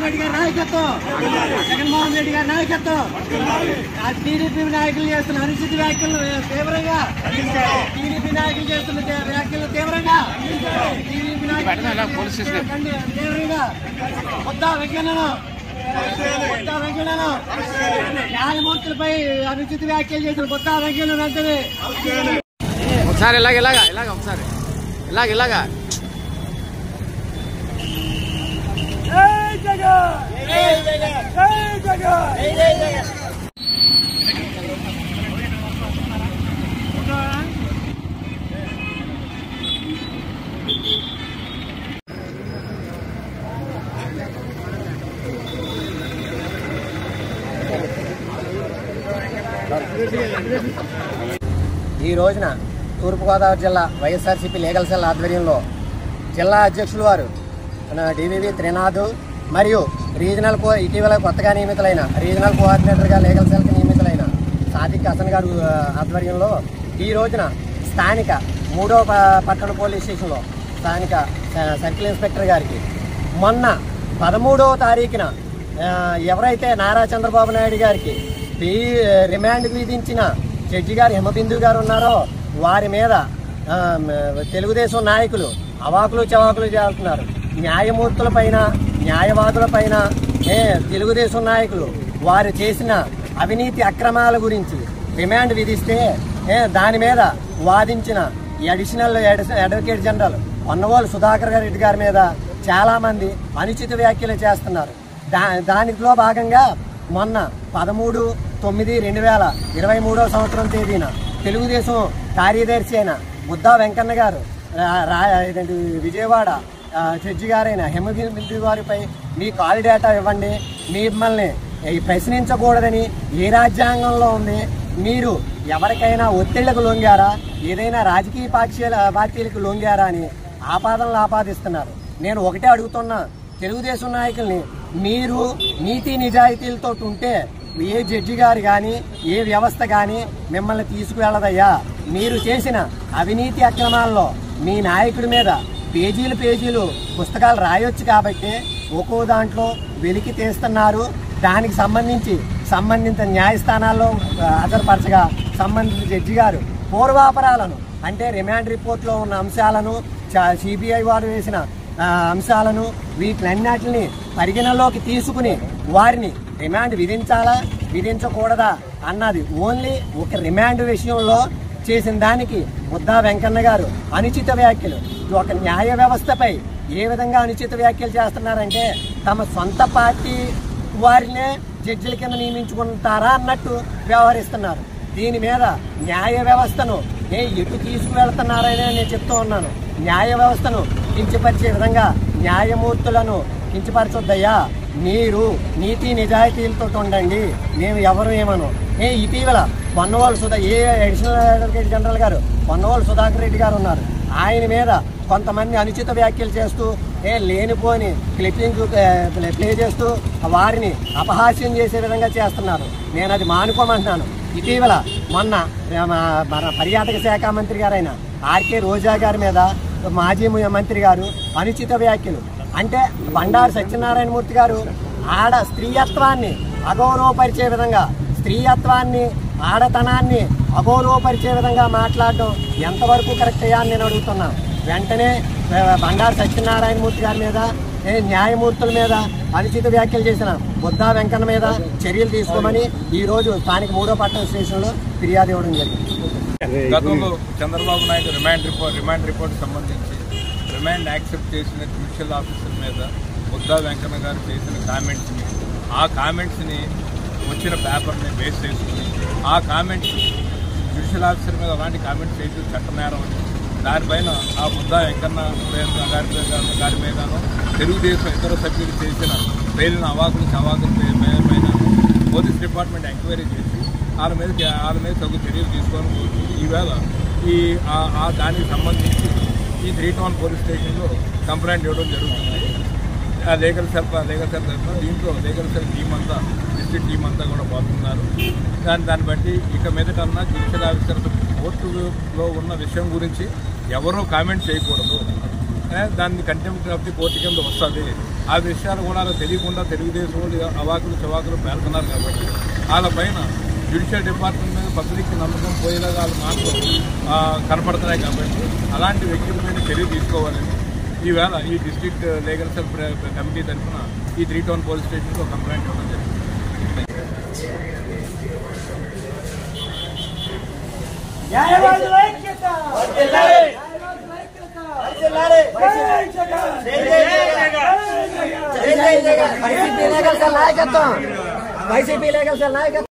రెడ్డి గారి నాయకత్వం జగన్మోహన్ రెడ్డి గారి నాయకత్వం ఆ టీడీపీ నాయకులు చేస్తున్న అనుచిత వ్యాఖ్యలు తీవ్రంగా టీడీపీ నాయకులు చేస్తున్న తే- వ్యాఖ్యలు తీవ్రంగా టీడీపీ నాయకులు ఖండి- తీవ్రంగా కొత్త వెంకన్నను కొత్త వెంకన్నను న్యాయమూర్తులపై అనుచిత వ్యాఖ్యలు చేసిన కొత్త వెంకన్న వెంటనే ఒకసారి ఇలాగ ఇలాగా ఇలాగ ఒకసారి ఇలాగ ఇలాగా ఈ రోజున తూర్పుగోదావరి జిల్లా వైఎస్ఆర్సీపీ లీగల్ సెల్ ఆధ్వర్యంలో జిల్లా అధ్యక్షులు వారు మన డివివి త్రినాథ్ మరియు రీజనల్ కో ఇటీవల కొత్తగా నియమితులైన రీజనల్ కోఆర్డినేటర్గా లీగల్ సెల్కి నియమితులైన సాదిక్ హసన్ గారు ఆ, ఆధ్వర్యంలో ఈ రోజున స్థానిక మూడో ప- పట్టణ పోలీస్ స్టేషన్లో స్థానిక స- సర్కిల్ ఇన్స్పెక్టర్ గారికి మొన్న పదమూడవ తారీఖున ఆ, ఎవరైతే నారా చంద్రబాబు నాయుడు గారికి ఈ రిమాండ్ విధించిన జడ్జి గారు హిమబిందు గారు ఉన్నారో వారి మీద ఆ, మ- తెలుగుదేశం నాయకులు అవాకులు చవాకులు చేస్తున్నారు న్యాయమూర్తుల పైన న్యాయవాదుల పైన ఏ, తెలుగుదేశం నాయకులు వారు చేసిన అవినీతి అక్రమాల గురించి రిమాండ్ విధిస్తే ఏ, దాని మీద వాదించిన ఈ అడిషనల్ అడి- అడ్వకేట్ జనరల్ పొన్నవోలు సుధాకర్ రెడ్డి గారి మీద చాలా మంది అనుచిత వ్యాఖ్యలు చేస్తున్నారు దా దానిలో భాగంగా మొన్న పదమూడు తొమ్మిది రెండు వేల ఇరవై మూడో సంవత్సరం తేదీన తెలుగుదేశం కార్యదర్శి అయిన బుద్ధా వెంకన్న గారు రా- రా- ఇదేంటి విజయవాడ ఆ, జడ్జి గారైన హేమగిరి వారిపై మీ కాల్ డేటా ఇవ్వండి మిమ్మల్ని ఈ ప్రశ్నించకూడదని ఏ రాజ్యాంగంలో ఉంది మీరు ఎవరికైనా ఒత్తిళ్లకు లొంగారా ఏదైనా రాజకీయ పార్టీల పార్టీలకు లొంగారా అని ఆపాదనలు ఆపాదిస్తున్నారు నేను ఒకటే అడుగుతున్నా తెలుగుదేశం నాయకుల్ని మీరు నీతి నిజాయితీలతో ఉంటే ఏ జడ్జి గారు కానీ ఏ వ్యవస్థ కానీ మిమ్మల్ని తీసుకువెళ్ళదయ్యా మీరు చేసిన అవినీతి అక్రమాల్లో మీ నాయకుడి మీద పేజీలు పేజీలు పుస్తకాలు రాయొచ్చు కాబట్టి ఒక్కో దాంట్లో వెలికి తీస్తున్నారు దానికి సంబంధించి సంబంధిత న్యాయస్థానాల్లో ఆ, హాజరుపరచగా సంబంధిత జడ్జి గారు పూర్వాపరాలను అంటే రిమాండ్ రిపోర్ట్లో ఉన్న అంశాలను సిబిఐ వారు వేసిన ఆ, అంశాలను వీటిలన్నిటిని పరిగణలోకి తీసుకుని వారిని రిమాండ్ విధించాలా విధించకూడదా అన్నది ఓన్లీ ఒక రిమాండ్ విషయంలో చేసిన దానికి ముద్దా వెంకన్న గారు అనుచిత వ్యాఖ్యలు ఒక న్యాయ వ్యవస్థపై ఏ విధంగా అనుచిత వ్యాఖ్యలు చేస్తున్నారంటే తమ సొంత పార్టీ వారినే జడ్జిల కింద నియమించుకుంటారా అన్నట్టు వ్యవహరిస్తున్నారు దీని మీద న్యాయ వ్యవస్థను ఏ ఎటు తీసుకువెళ్తున్నారని నేను చెప్తూ ఉన్నాను న్యాయ వ్యవస్థను కించపరిచే విధంగా న్యాయమూర్తులను కించపరచొద్దయ్యా మీరు నీతి నిజాయితీలతో ఉండండి మేము ఎవరు ఏమను ఏ ఇటీవల పొన్నవాళ్ళు సుధా ఏ అడిషనల్ అడ్వకేట్ జనరల్ గారు పొన్నవాళ్ళు సుధాకర్ రెడ్డి గారు ఉన్నారు ఆయన మీద కొంతమంది అనుచిత వ్యాఖ్యలు చేస్తూ ఏ లేనిపోని క్లిప్పింగ్ ప్లే చేస్తూ వారిని అపహాస్యం చేసే విధంగా చేస్తున్నారు నేను అది మానుకోమంటున్నాను ఇటీవల మొన్న ఆ, మా- మన పర్యాటక శాఖ మంత్రి గారైన ఆర్కే రోజా గారి మీద మాజీ ము- మంత్రి గారు అనుచిత వ్యాఖ్యలు అంటే బండారు సత్యనారాయణమూర్తి గారు ఆడ స్త్రీయత్వాన్ని అగౌరవపరిచే విధంగా స్త్రీయత్వాన్ని ఆడతనాన్ని అగౌరవపరిచే విధంగా మాట్లాడడం ఎంతవరకు కరెక్ట్ అయ్యా అని నేను అడుగుతున్నాను వెంటనే ఆ, బండారు సత్యనారాయణమూర్తి గారి మీద ఏ న్యాయమూర్తుల మీద అనుచిత వ్యాఖ్యలు చేసిన బుద్ధా వెంకన్న మీద చర్యలు తీసుకోమని ఈ రోజు స్థానిక మూడో పట్టణ స్టేషన్లో ఫిర్యాదు ఇవ్వడం జరిగింది గతంలో Chandrababu Naidu remand report remand report సంబంధించి రిమాండ్ యాక్సెప్ట్ చేసిన జ్యుడిషియల్ ఆఫీసర్ మీద బుద్ధా వెంకన్న గారు చేసిన కామెంట్స్ని ఆ కామెంట్స్ని వచ్చిన పేపర్ని బేస్ చేసుకుని ఆ కామెంట్స్ జ్యుడిషియల్ ఆఫీసర్ మీద అలాంటి కామెంట్స్ చేయడం చట్టనేరం అని దానిపైన ఆ బుద్ధా వెంకన్న మీద గారి మీద గారి మీదను తెలుగుదేశం ఇతర సభ్యులు చేసిన పేలిన అవాకులు చవాకుల పై- పైన పోలీస్ డిపార్ట్మెంట్ ఎంక్వైరీ చేసి వాళ్ళ మీద వాళ్ళ మీద తగు చర్యలు తీసుకొని పోతుంది ఈవేళ ఈ ఆ- ఆ దానికి సంబంధించి ఈ త్రీ టౌన్ పోలీస్ స్టేషన్లో కంప్లైంట్ ఇవ్వడం జరుగుతుంది ఆ లీగల్ సెల్ లీగల్ సెల్ తరఫున దీంట్లో లీగల్ సెల్ టీం అంతా డిస్ట్రిక్ట్ టీం అంతా కూడా పోతున్నారు దాని దాన్ని బట్టి ఇక మీదటన్నా జ్యుడిషియల్ ఆఫీసర్ కోర్టులో ఉన్న విషయం గురించి ఎవరూ కామెంట్ చేయకూడదు ఏ, దాన్ని కంటెంప్ట్ ఆఫ్ ది కోర్టు కింద వస్తుంది ఆ విషయాలు కూడా వాళ్ళకి తెలియకుండా తెలుగుదేశం వాళ్ళు అవాకులు చవాకులు పేర్కొన్నారు కాబట్టి వాళ్ళ పైన జ్యుడిషియల్ డిపార్ట్మెంట్ మీద పబ్లిక్ నమ్మకం పోయేలాగా వాళ్ళు మాత్రం ఆ, కనపడుతున్నాయి కాబట్టి అలాంటి వ్యక్తుల మీద చర్య తీసుకోవాలని ఈవేళ ఈ డిస్ట్రిక్ట్ లీగల్ సెల్ ప్ర- కమిటీ తరఫున ఈ త్రీ టౌన్ పోలీస్ స్టేషన్లో కంప్లైంట్ ఇవ్వడం జరిగింది న్యాయవాదుల ఐక్యత న్యాయవాదుల ఐక్యత జై జగన్ వైసీపీ లీగల్ సెల్ నాయకత్వం వైసీపీ లీగల్ సెల్ నాయకత్వం